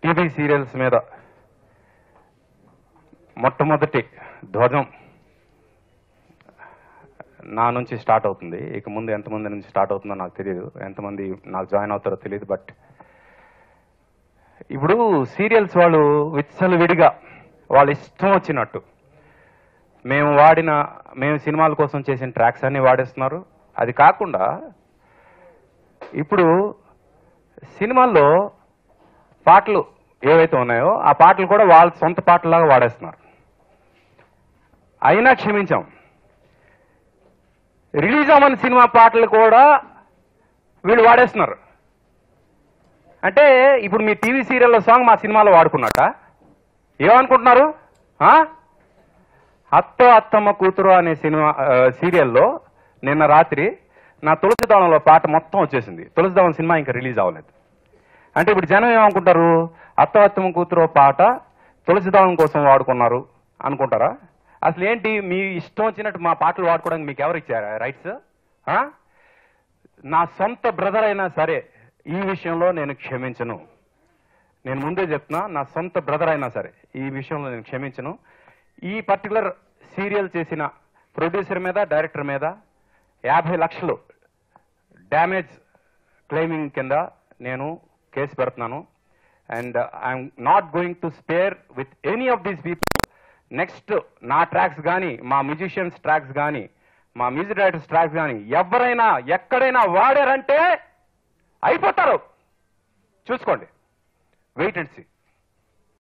TV serials మీద మొట్టమొదటి ధ్వజం నా నుంచి స్టార్ట్ అవుతుంది ఇక ముందు ఎంతమంది నుంచి స్టార్ట్ అవుతుందో నాకు తెలియదు ఎంతమంది నాకు జాయిన్ అవుతారో తెలియదు బట్ ఇప్పుడు సీరియల్స్ వాళ్ళు విచ్చలు విడిగా వాళ్ళ ఇష్టం వచ్చినట్టు మేము వాడిన మేము సినిమాల కోసం చేసిన ట్రాక్స్ అన్ని వాడేస్తున్నారు అది కాకుండా ఇప్పుడు సినిమాల్లో పాటలు ఏవైతే ఉన్నాయో ఆ పాటలు కూడా వాళ్ళ సొంత పాటలాగా వాడేస్తున్నారు అయినా క్షమించాం రిలీజ్ అవ్వని సినిమా పాటలు కూడా వీళ్ళు వాడేస్తున్నారు అంటే ఇప్పుడు మీ టీవీ సీరియల్లో సాంగ్ మా సినిమాలో వాడుకున్నట్ట ఏమనుకుంటున్నారు ఆ? అత్తో అత్తమ్మ కూతురు అనే సినిమా ఆ, సీరియల్లో నిన్న రాత్రి నా తులసిదళంలో పాట మొత్తం వచ్చేసింది తులసిదళం సినిమా ఇంకా రిలీజ్ అవ్వలేదు అంటే ఇప్పుడు జనం ఏమనుకుంటారు అత్త అత్తమ్మ కూతురు పాట తులసిదళం కోసం వాడుకున్నారు అనుకుంటారా అసలు ఏంటి మీ ఇష్టం వచ్చినట్టు మా పాటలు వాడుకోవడానికి మీకు ఎవరు ఇచ్చారా రైట్స్ నా సొంత బ్రదర్ అయినా సరే ఈ విషయంలో నేను క్షమించను నేను ముందే చెప్తున్నా నా సొంత బ్రదర్ అయినా సరే ఈ విషయంలో నేను క్షమించను ఈ పర్టికులర్ సీరియల్ చేసిన ప్రొడ్యూసర్ మీద డైరెక్టర్ మీద యాభై లక్షలు డ్యామేజ్ క్లెయిమింగ్ కింద నేను కేసు పెడుతున్నాను and I'm not going to spare with any of these people next నా ట్రాక్స్ కానీ మా మ్యూజిషియన్స్ ట్రాక్స్ కానీ మా మ్యూజిక్ డైరెక్టర్స్ ట్రాక్స్ కానీ ఎవరైనా ఎక్కడైనా వాడారంటే అయిపోతారు చూసుకోండి వెయిట్ అండ్ సీ